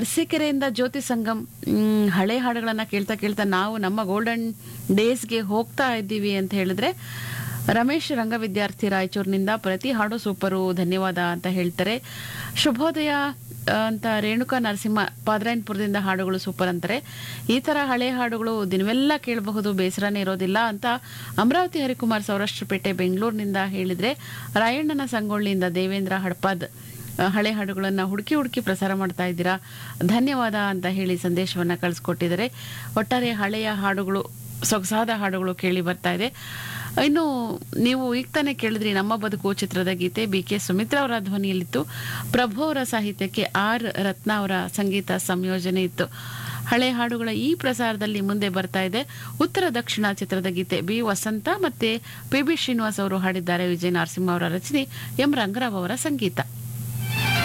ಅರಸೀಕೆರೆಯಿಂದ ಜ್ಯೋತಿ ಸಂಗಮ್ ಮ್, ಹಳೆ ಹಾಡುಗಳನ್ನ ಕೇಳ್ತಾ ಕೇಳ್ತಾ ನಾವು ನಮ್ಮ ಗೋಲ್ಡನ್ ಡೇಸ್ಗೆ ಹೋಗ್ತಾ ಇದ್ದೀವಿ ಅಂತ ಹೇಳಿದ್ರೆ ರಮೇಶ್ ರಂಗವಿದ್ಯಾರ್ಥಿ ರಾಯಚೂರಿನಿಂದ ಪ್ರತಿ ಹಾಡು ಸೂಪರು ಧನ್ಯವಾದ ಅಂತ ಹೇಳ್ತಾರೆ ಶುಭೋದಯ ಆ, ಅಂತ ರೇಣುಕಾ ನರಸಿಂಹ ಪಾದರಾಯನ್ಪುರದಿಂದ ಹಾಡುಗಳು ಸೂಪರ್ ಅಂತಾರೆ ಈ ತರ ಹಳೆ ಹಾಡುಗಳು ದಿನವೆಲ್ಲ ಕೇಳಬಹುದು ಬೇಸರನೇ ಇರೋದಿಲ್ಲ ಅಂತ ಅಮರಾವತಿ ಹರಿಕುಮಾರ್ ಸೌರಾಷ್ಟ್ರಪೇಟೆ ಬೆಂಗಳೂರಿನಿಂದ ಹೇಳಿದ್ರೆ ರಾಯಣ್ಣನ ಸಂಗೊಳ್ಳಿಯಿಂದ ದೇವೇಂದ್ರ ಹಡ್ಪಾದ್ ಆ, ಹಳೆ ಹಾಡುಗಳನ್ನ ಹುಡುಕಿ ಹುಡುಕಿ ಪ್ರಸಾರ ಮಾಡ್ತಾ ಇದ್ದೀರಾ ಧನ್ಯವಾದ ಅಂತ ಹೇಳಿ ಸಂದೇಶವನ್ನ ಕಳಿಸ್ಕೊಟ್ಟಿದ್ದಾರೆ ಒಟ್ಟಾರೆ ಹಳೆಯ ಹಾಡುಗಳು ಸೊಗಸಾದ ಹಾಡುಗಳು ಕೇಳಿ ಬರ್ತಾ ಇದೆ ಇನ್ನು ನೀವು ಈಗ ತಾನೇ ಕೇಳಿದ್ರಿ ನಮ್ಮ ಬದುಕು ಚಿತ್ರದ ಗೀತೆ ಬಿ ಕೆ ಸುಮಿತ್ರಾ ಅವರ ಧ್ವನಿಯಲ್ಲಿತ್ತು ಪ್ರಭು ಅವರ ಸಾಹಿತ್ಯಕ್ಕೆ ಆರ್ ರತ್ನ ಅವರ ಸಂಗೀತ ಸಂಯೋಜನೆ ಇತ್ತು ಹಳೆ ಹಾಡುಗಳ ಈ ಪ್ರಸಾರದಲ್ಲಿ ಮುಂದೆ ಬರ್ತಾ ಇದೆ ಉತ್ತರ ದಕ್ಷಿಣ ಚಿತ್ರದ ಗೀತೆ ಬಿ ವಸಂತ ಮತ್ತೆ ಪಿ ಬಿ ಶ್ರೀನಿವಾಸ್ ಅವರು ಹಾಡಿದ್ದಾರೆ ವಿಜಯ ನರಸಿಂಹ ಅವರ ರಚನೆ ಎಂ ರಂಗರಾವ್ ಅವರ ಸಂಗೀತ